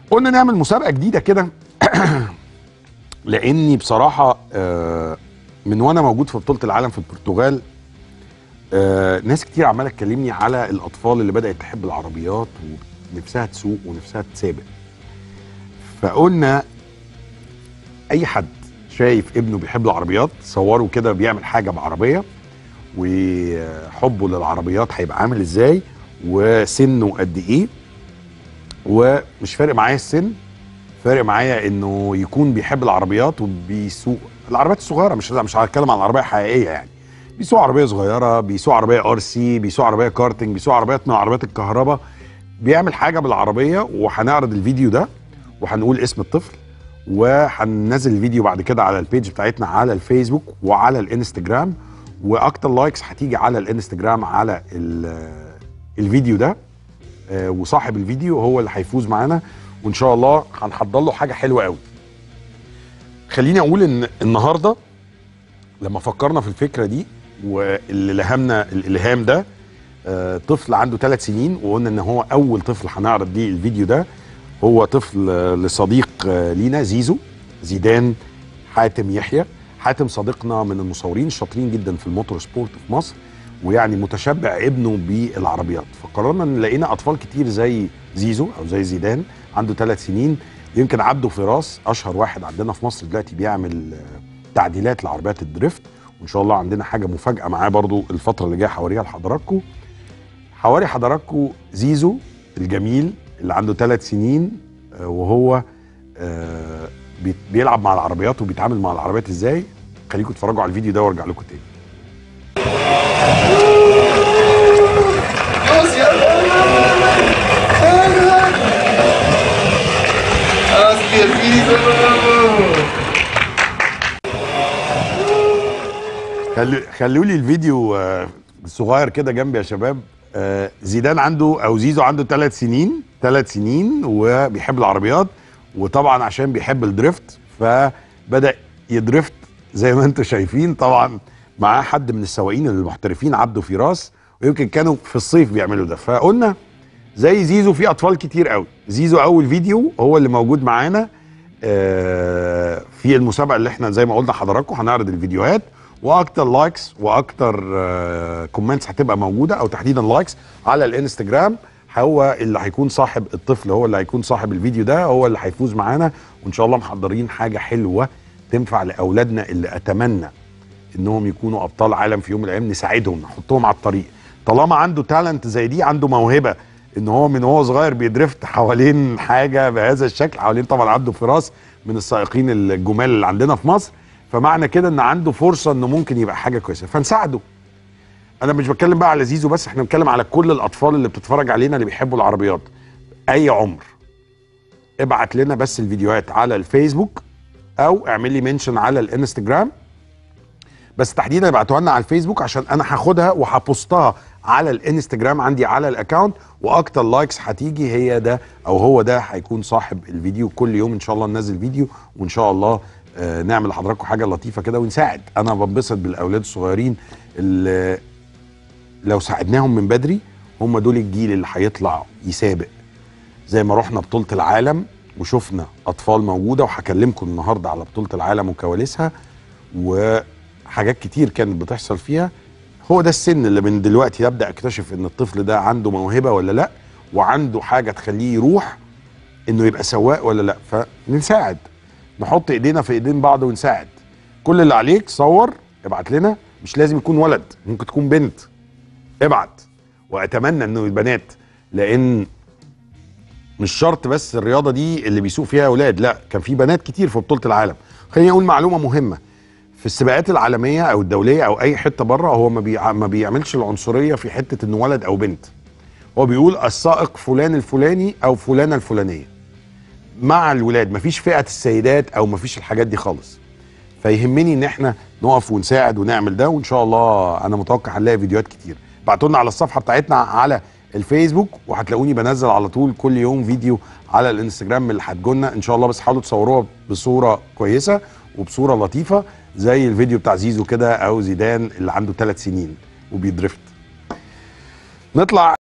قلنا نعمل مسابقه جديده كده لاني بصراحه آه، من وانا موجود في بطوله العالم في البرتغال آه، ناس كتير عماله تكلمني على الاطفال اللي بدات تحب العربيات ونفسها تسوق ونفسها تسابق فقلنا اي حد شايف ابنه بيحب العربيات صوره كده بيعمل حاجه بعربيه وحبه للعربيات هيبقى عامل ازاي وسنه قد ايه ومش فارق معايا السن فارق معايا انه يكون بيحب العربيات وبيسوق العربيات الصغيره مش مش هتكلم عن العربيه حقيقيه يعني بيسوق عربيه صغيره بيسوق عربيه ار سي بيسوق عربيه كارتنج بيسوق عربيات من عربيات الكهرباء بيعمل حاجه بالعربيه وهنعرض الفيديو ده وهنقول اسم الطفل وهننزل الفيديو بعد كده على البيج بتاعتنا على الفيسبوك وعلى الانستجرام واكتر لايكس هتيجي على الانستجرام على ال- الفيديو ده آه، وصاحب الفيديو هو اللي هيفوز معانا وان شاء الله هنحضر له حاجه حلوه قوي خليني اقول ان النهارده لما فكرنا في الفكره دي واللي لهمنا الالهام ده آه، طفل عنده ثلاث سنين وقلنا ان هو اول طفل هنعرض ليه الفيديو ده هو طفل آه، لصديق آه، لينا زيزو زيدان حاتم يحيى حاتم صديقنا من المصورين الشاطرين جدا في الموتور سبورت في مصر ويعني متشبع ابنه بالعربيات فقررنا ان لقينا اطفال كتير زي زيزو او زي زيدان عنده ثلاث سنين يمكن عبده فراس اشهر واحد عندنا في مصر دلوقتي بيعمل آه، تعديلات لعربيات الدريفت وان شاء الله عندنا حاجه مفاجاه معاه برضو الفتره اللي جايه هوريها لحضراتكم حواري حضراتكم زيزو الجميل اللي عنده ثلاث سنين آه، وهو آه، بي- بيلعب مع العربيات وبيتعامل مع العربيات ازاي خليكم تتفرجوا على الفيديو ده وارجع لكم تاني خلي خلوا لي الفيديو آه، صغير كده جنبي يا شباب آه، زيدان عنده او زيزو عنده ثلاث سنين ثلاث سنين وبيحب العربيات وطبعا عشان بيحب الدريفت فبدا يدريفت زي ما انتم شايفين طبعا معاه حد من السواقين المحترفين عبده فراس ويمكن كانوا في الصيف بيعملوا ده فقلنا زي زيزو في اطفال كتير قوي زيزو اول فيديو هو اللي موجود معانا آه، في المسابقه اللي احنا زي ما قلنا لحضراتكم هنعرض الفيديوهات واكتر لايكس واكتر كومنتس هتبقى موجوده او تحديدا لايكس على الانستجرام هو اللي هيكون صاحب الطفل هو اللي هيكون صاحب الفيديو ده هو اللي هيفوز معانا وان شاء الله محضرين حاجه حلوه تنفع لاولادنا اللي اتمنى انهم يكونوا ابطال عالم في يوم من الايام نساعدهم نحطهم على الطريق طالما عنده تالنت زي دي عنده موهبه ان هو من هو صغير بيدرفت حوالين حاجه بهذا الشكل حوالين طبعا عبده فراس من السائقين الجمال اللي عندنا في مصر فمعنى كده ان عنده فرصه انه ممكن يبقى حاجه كويسه فنساعده انا مش بتكلم بقى على زيزو بس احنا بنتكلم على كل الاطفال اللي بتتفرج علينا اللي بيحبوا العربيات اي عمر ابعت لنا بس الفيديوهات على الفيسبوك او اعمل لي منشن على الانستجرام بس تحديدا ابعتوها لنا على الفيسبوك عشان انا هاخدها وهبوستها على الانستجرام عندي على الاكونت واكتر لايكس هتيجي هي ده او هو ده هيكون صاحب الفيديو كل يوم ان شاء الله ننزل فيديو وان شاء الله آه، نعمل لحضراتكم حاجه لطيفه كده ونساعد انا بنبسط بالاولاد الصغيرين اللي لو ساعدناهم من بدري هم دول الجيل اللي هيطلع يسابق زي ما رحنا بطوله العالم وشفنا اطفال موجوده وهكلمكم النهارده على بطوله العالم وكواليسها وحاجات كتير كانت بتحصل فيها هو ده السن اللي من دلوقتي ابدا اكتشف ان الطفل ده عنده موهبه ولا لا وعنده حاجه تخليه يروح انه يبقى سواق ولا لا فنساعد نحط ايدينا في ايدين بعض ونساعد كل اللي عليك صور ابعت لنا مش لازم يكون ولد ممكن تكون بنت ابعت واتمنى انه البنات لان مش شرط بس الرياضه دي اللي بيسوق فيها اولاد لا كان في بنات كتير في بطوله العالم خليني اقول معلومه مهمه في السباقات العالميه او الدوليه او اي حته بره هو ما, بيع... ما بيعملش العنصريه في حته انه ولد او بنت هو بيقول السائق فلان الفلاني او فلانه الفلانيه مع الولاد مفيش فئه السيدات او مفيش الحاجات دي خالص فيهمني ان احنا نقف ونساعد ونعمل ده وان شاء الله انا متوقع هنلاقي فيديوهات كتير ابعتوا لنا على الصفحه بتاعتنا على الفيسبوك وهتلاقوني بنزل على طول كل يوم فيديو على الانستجرام من اللي هتجولنا ان شاء الله بس حاولوا تصوروها بصوره كويسه وبصوره لطيفه زي الفيديو بتاع زيزو كده او زيدان اللي عنده ثلاث سنين وبيدرفت نطلع